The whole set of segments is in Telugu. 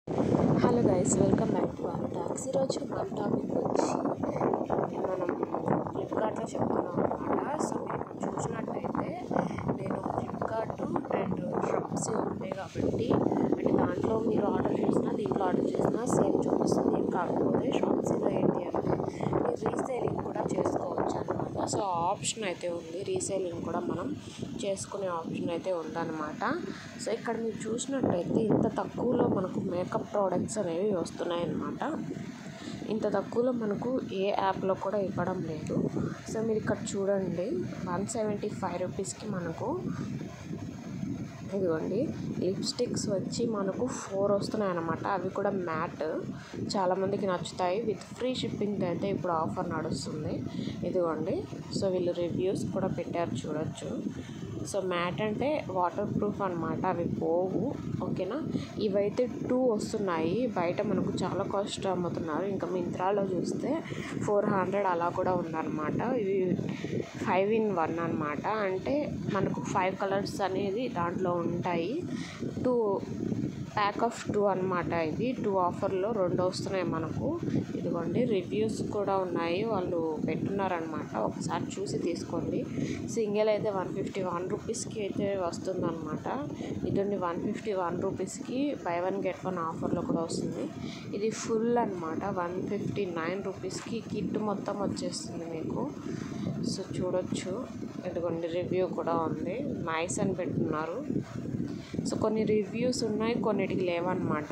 hello guys welcome back to our talks ఈరోజు మన టాపిక్ వచ్చి మనం ఫ్లిప్కార్ట్లో చెప్పుకున్నాం అనమాట సో మీరు ఇక్కడ చూసినట్టయితే నేను ఫ్లిప్కార్ట్ అండ్ షాప్సీ ఉంటాయి కాబట్టి అంటే దాంట్లో మీరు ఆర్డర్ చేసినా దీంట్లో ఆర్డర్ చేసినా సేమ్ చూపిస్తుంది కాకపోతే షాప్సీలో ఏంటి అంటే మీరు రీసేలింగ్ కూడా చేసుకోవచ్చు అనమాట సో ఆప్షన్ అయితే ఉంది రీసేలింగ్ కూడా మనం చేసుకునే ఆప్షన్ అయితే ఉందన్నమాట సో ఇక్కడ మీరు చూసినట్టయితే ఇంత తక్కువలో మనకు మేకప్ ప్రోడక్ట్స్ అనేవి వస్తున్నాయి అన్నమాట ఇంత తక్కువలో మనకు ఏ యాప్లో కూడా ఇవ్వడం లేదు సో మీరు ఇక్కడ చూడండి వన్ సెవెంటీ ఫైవ్ రూపీస్కి మనకు ఇదిగోండి లిప్స్టిక్స్ వచ్చి మనకు ఫోర్ వస్తున్నాయి అన్నమాట అవి కూడా మ్యాట్ చాలామందికి నచ్చుతాయి విత్ ఫ్రీ షిప్పింగ్ అయితే ఇప్పుడు ఆఫర్ నడుస్తుంది ఇదిగోండి సో వీళ్ళు రివ్యూస్ కూడా పెట్టారు చూడొచ్చు సో మ్యాట్ అంటే వాటర్ ప్రూఫ్ అనమాట అవి పోవు ఓకేనా ఇవైతే టూ వస్తున్నాయి బయట మనకు చాలా కాస్ట్ అమ్ముతున్నారు ఇంకా మింత్రాలో చూస్తే ఫోర్ హండ్రెడ్ అలా కూడా ఉందన్నమాట ఇవి ఫైవ్ ఇన్ వన్ అనమాట అంటే మనకు ఫైవ్ కలర్స్ అనేది దాంట్లో ఉంటాయి టూ ప్యాక్ ఆఫ్ టూ అనమాట ఇది టూ ఆఫర్లో రెండు వస్తున్నాయి మనకు ఇదిగోండి రివ్యూస్ కూడా ఉన్నాయి వాళ్ళు పెట్టున్నారనమాట ఒకసారి చూసి తీసుకోండి సింగిల్ అయితే వన్ ఫిఫ్టీ వన్ రూపీస్కి అయితే వస్తుందన్నమాట ఇదండి వన్ ఫిఫ్టీ వన్ రూపీస్కి బై వన్ గెట్ వన్ ఆఫర్లో కూడా వస్తుంది ఇది ఫుల్ అనమాట వన్ ఫిఫ్టీ నైన్ రూపీస్కి కిట్ మొత్తం వచ్చేస్తుంది మీకు సో చూడొచ్చు ఇదిగోండి రివ్యూ కూడా ఉంది నైస్ అని పెట్టున్నారు సో కొన్ని రివ్యూస్ ఉన్నాయి కొన్నిటికి లేవన్నమాట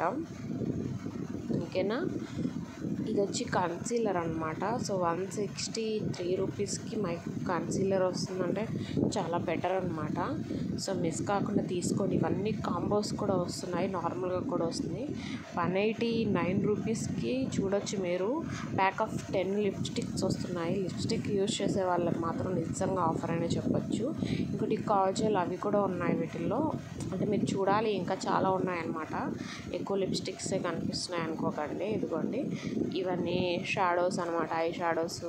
ఓకేనా ఇది వచ్చి కన్సీలర్ అనమాట సో వన్ సిక్స్టీ త్రీ రూపీస్కి మైక్ కన్సీలర్ వస్తుందంటే చాలా బెటర్ అనమాట సో మిస్ కాకుండా తీసుకోండి ఇవన్నీ కాంబోస్ కూడా వస్తున్నాయి నార్మల్గా కూడా వస్తుంది వన్ ఎయిటీ నైన్ రూపీస్కి చూడొచ్చు మీరు ప్యాక్ ఆఫ్ టెన్ లిప్స్టిక్స్ వస్తున్నాయి లిప్స్టిక్ యూజ్ చేసే వాళ్ళకి మాత్రం నిజంగా ఆఫర్ అనే చెప్పొచ్చు ఇంకోటి కాజల్ అవి కూడా ఉన్నాయి వీటిల్లో అంటే మీరు చూడాలి ఇంకా చాలా ఉన్నాయన్నమాట ఎక్కువ లిప్స్టిక్సే కనిపిస్తున్నాయి అనుకోకండి ఇదిగోండి ఇవన్నీ షాడోస్ అనమాట ఐ షాడోస్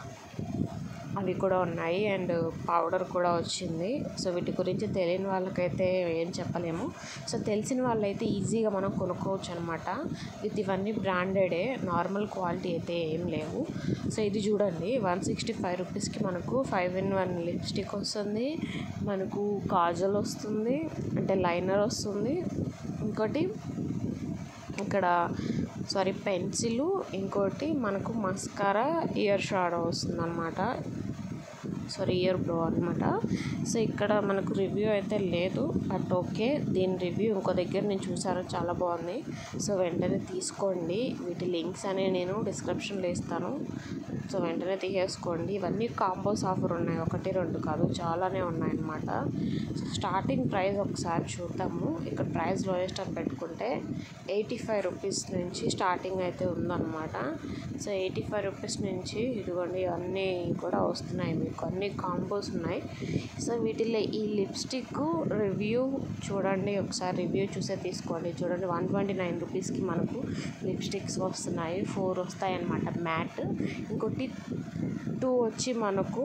అవి కూడా ఉన్నాయి అండ్ పౌడర్ కూడా వచ్చింది సో వీటి గురించి తెలియని వాళ్ళకైతే ఏం చెప్పలేము సో తెలిసిన వాళ్ళైతే ఈజీగా మనం కొనుక్కోవచ్చు అనమాట విత్ ఇవన్నీ బ్రాండెడే నార్మల్ క్వాలిటీ అయితే ఏం లేవు సో ఇది చూడండి వన్ సిక్స్టీ ఫైవ్ రూపీస్కి మనకు ఫైవ్ ఇన్ వన్ లిప్స్టిక్ వస్తుంది మనకు కాజల్ వస్తుంది అంటే లైనర్ వస్తుంది ఇంకోటి ఇక్కడ సారీ పెన్సిల్ ఇంకోటి మనకు మస్కారా ఇయర్ షాడో వస్తుంది అనమాట సారీ ఇయర్ బ్లో అనమాట సో ఇక్కడ మనకు రివ్యూ అయితే లేదు బట్ ఓకే దీని రివ్యూ ఇంకో దగ్గర నేను చూసాను చాలా బాగుంది సో వెంటనే తీసుకోండి వీటి లింక్స్ అనేవి నేను డిస్క్రిప్షన్లో ఇస్తాను సో వెంటనే తీసేసుకోండి ఇవన్నీ కాంబోస్ ఆఫర్ ఉన్నాయి ఒకటి రెండు కాదు చాలానే ఉన్నాయన్నమాట సో స్టార్టింగ్ ప్రైస్ ఒకసారి చూద్దాము ఇక్కడ ప్రైస్ లోయెస్ట్ అని పెట్టుకుంటే ఎయిటీ ఫైవ్ రూపీస్ నుంచి స్టార్టింగ్ అయితే ఉందన్నమాట సో ఎయిటీ ఫైవ్ రూపీస్ నుంచి ఇదిగోండి అన్నీ కూడా వస్తున్నాయి మీకు అన్ని కాంబోస్ ఉన్నాయి సో వీటిలో ఈ లిప్స్టిక్ రివ్యూ చూడండి ఒకసారి రివ్యూ చూసే తీసుకోండి చూడండి వన్ ట్వంటీ నైన్ రూపీస్కి మనకు లిప్స్టిక్స్ వస్తున్నాయి ఫోర్ వస్తాయి అన్నమాట మ్యాట్ ఇంకోటి టూ వచ్చి మనకు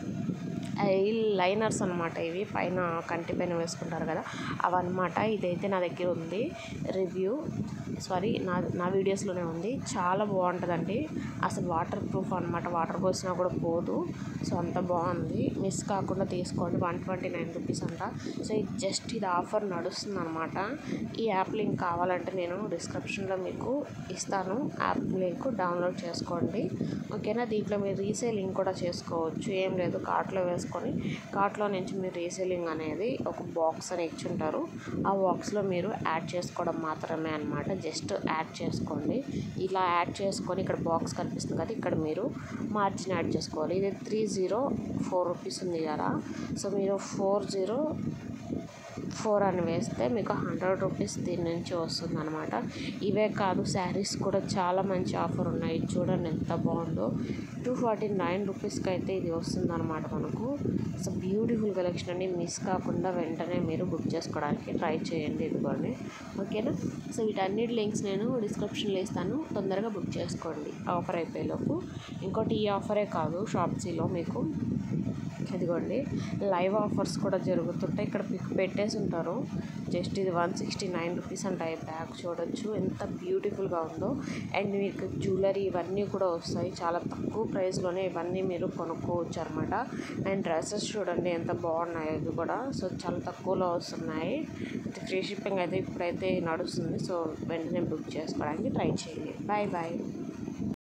ఐ లైనర్స్ అనమాట ఇవి పైన కంటి పైన వేసుకుంటారు కదా అవన్నమాట ఇదైతే నా దగ్గర ఉంది రివ్యూ సారీ నా నా వీడియోస్లోనే ఉంది చాలా బాగుంటుందండి అసలు వాటర్ ప్రూఫ్ అనమాట వాటర్ పోసినా కూడా పోదు సో అంత బాగుంది మిస్ కాకుండా తీసుకోండి వన్ ట్వంటీ నైన్ రూపీస్ అంట సో ఇది జస్ట్ ఇది ఆఫర్ నడుస్తుంది అనమాట ఈ యాప్ లింక్ కావాలంటే నేను డిస్క్రిప్షన్లో మీకు ఇస్తాను యాప్ లింక్ డౌన్లోడ్ చేసుకోండి ఓకేనా దీంట్లో మీరు రీసేలింగ్ కూడా చేసుకోవచ్చు ఏం లేదు కార్ట్లో వేసుకొని కార్ట్లో నుంచి మీరు రీసేలింగ్ అనేది ఒక బాక్స్ అని ఇచ్చుంటారు ఆ బాక్స్లో మీరు యాడ్ చేసుకోవడం మాత్రమే అనమాట జస్ట్ యాడ్ చేసుకోండి ఇలా యాడ్ చేసుకొని ఇక్కడ బాక్స్ కనిపిస్తుంది కదా ఇక్కడ మీరు మార్జిన్ యాడ్ చేసుకోవాలి ఇది త్రీ జీరో ఫోర్ రూపీస్ ఉంది కదా సో మీరు ఫోర్ జీరో ఫోర్ అని వేస్తే మీకు హండ్రెడ్ రూపీస్ దీని నుంచి వస్తుంది అనమాట ఇవే కాదు శారీస్ కూడా చాలా మంచి ఆఫర్ ఉన్నాయి చూడండి ఎంత బాగుందో టూ ఫార్టీ నైన్ రూపీస్కి అయితే ఇది వస్తుంది అనమాట మనకు సో బ్యూటిఫుల్ కలెక్షన్ అండి మిస్ కాకుండా వెంటనే మీరు బుక్ చేసుకోవడానికి ట్రై చేయండి ఇదిగోండి ఓకేనా సో వీటన్నిటి లింక్స్ నేను డిస్క్రిప్షన్లో ఇస్తాను తొందరగా బుక్ చేసుకోండి ఆఫర్ అయిపోయేలోపు ఇంకోటి ఈ ఆఫరే కాదు షాప్సీలో మీకు ఇదిగోండి లైవ్ ఆఫర్స్ కూడా జరుగుతుంటాయి ఇక్కడ పిక్ పెట్టేసి ఉంటారు జస్ట్ ఇది వన్ సిక్స్టీ నైన్ రూపీస్ అంట ఈ బ్యాగ్ చూడొచ్చు ఎంత బ్యూటిఫుల్గా ఉందో అండ్ మీకు జ్యువెలరీ ఇవన్నీ కూడా వస్తాయి చాలా తక్కువ ప్రైస్లోనే ఇవన్నీ మీరు కొనుక్కోవచ్చు అనమాట అండ్ డ్రెస్సెస్ చూడండి ఎంత బాగున్నాయి ఇవి కూడా సో చాలా తక్కువలో వస్తున్నాయి ఫ్రీ షిప్పింగ్ అయితే ఇప్పుడైతే నడుస్తుంది సో వెంటనే బుక్ చేసుకోవడానికి ట్రై చేయండి బాయ్ బాయ్